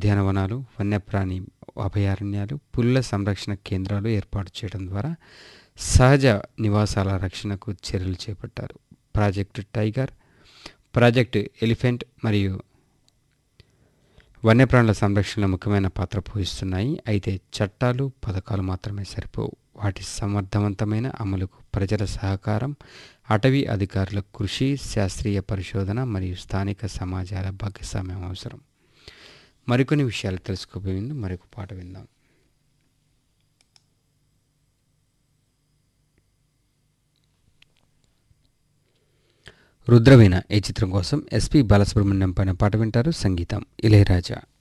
ఉద్యానవనాలు వన్యప్రాణి అభయారణ్యాలు పుల్ల సంరక్షణ కేంద్రాలు ఏర్పాటు చేయడం ద్వారా సహజ నివాసాల రక్షణకు చర్యలు చేపట్టారు ప్రాజెక్టు టైగర్ ప్రాజెక్టు ఎలిఫెంట్ మరియు వన్యప్రాణుల సంరక్షణలో ముఖ్యమైన పాత్ర పోషిస్తున్నాయి అయితే చట్టాలు పథకాలు మాత్రమే సరిపోవు వాటి సమర్థవంతమైన అమలుకు ప్రజల సహకారం అటవీ అధికారుల కృషి శాస్త్రీయ పరిశోధన మరియు స్థానిక సమాజాల భాగస్వామ్యం అవసరం మరికొన్ని విషయాలు తెలుసుకోబోయే ముందు మరొక పాట విందాం రుద్రవీణ ఈ చిత్రం కోసం ఎస్పి బాలసుబ్రహ్మణ్యం పైన పాట వింటారు సంగీతం ఇళయరాజా